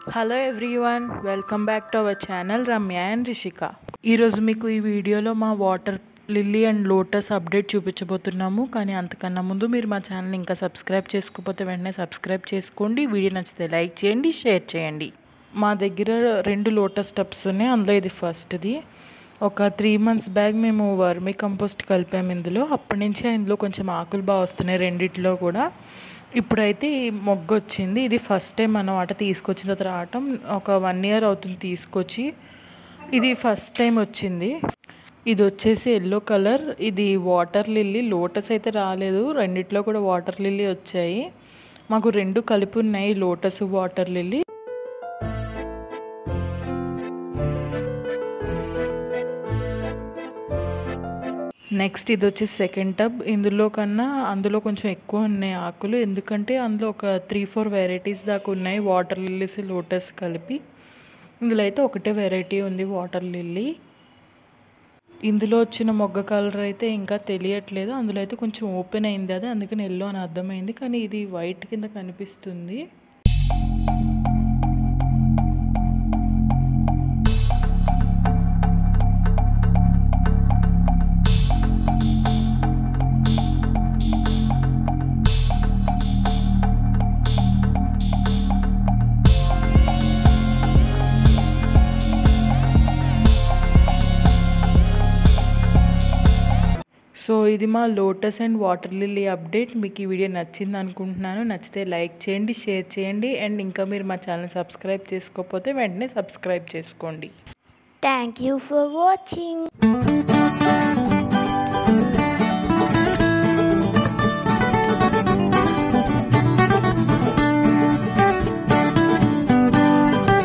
Hello everyone welcome back to our channel Ramya and Rishika ఈరోజు మీకు ఈ వీడియోలో మా water lily and lotus update చూపించబోతున్నాము కానీ అంతకన్నా ముందు మీరు మా ఛానల్ ఇంకా సబ్స్క్రైబ్ చేసుకోకపోతే వెంటనే సబ్స్క్రైబ్ చేసుకోండి వీడియో నచ్చితే లైక్ చేయండి షేర్ చేయండి మా దగ్గర రెండు లోటస్ టబ్స్ ఉన్నాయి అందులో ఇది ఫస్ట్ది ఒక త్రీ మంత్స్ బ్యాక్ మేము వర్మి కంపోస్ట్ కలిపాము ఇందులో అప్పటి నుంచి ఇందులో కొంచెం ఆకులు బాగా వస్తున్నాయి రెండిట్లో కూడా ఇప్పుడైతే ఈ మొగ్గ వచ్చింది ఇది ఫస్ట్ టైం మనం ఆట తీసుకొచ్చిన తర్వాత రావటం ఒక వన్ ఇయర్ అవుతుంది తీసుకొచ్చి ఇది ఫస్ట్ టైం వచ్చింది ఇది వచ్చేసి ఎల్లో కలర్ ఇది వాటర్ లిల్లీ లోటస్ అయితే రాలేదు రెండిట్లో కూడా వాటర్ లిల్లీ వచ్చాయి మాకు రెండు కలిపి ఉన్నాయి లోటస్ వాటర్ లిల్లీ నెక్స్ట్ ఇది వచ్చి సెకండ్ టబ్ ఇందులో కన్నా అందులో కొంచెం ఎక్కువ ఉన్నాయి ఆకులు ఎందుకంటే అందులో ఒక త్రీ ఫోర్ వెరైటీస్ దాకా ఉన్నాయి వాటర్ లిల్లీస్ లోటస్ కలిపి ఇందులో అయితే ఒకటే వెరైటీ ఉంది వాటర్ లిల్లీ ఇందులో వచ్చిన మొగ్గ కలర్ అయితే ఇంకా తెలియట్లేదు అందులో అయితే కొంచెం ఓపెన్ అయింది అది అందుకని ఎల్లో అని అర్థమైంది కానీ ఇది వైట్ కింద కనిపిస్తుంది సో ఇది మా lotus and water lily update మీకు ఈ వీడియో నచ్చింది అనుకుంటున్నాను నచ్చితే లైక్ చేయండి షేర్ చేయండి అండ్ ఇంకా మీరు మా ఛానల్ సబ్స్క్రైబ్ చేసుకోకపోతే వెంటనే సబ్స్క్రైబ్ చేసుకోండి Thank you for watching.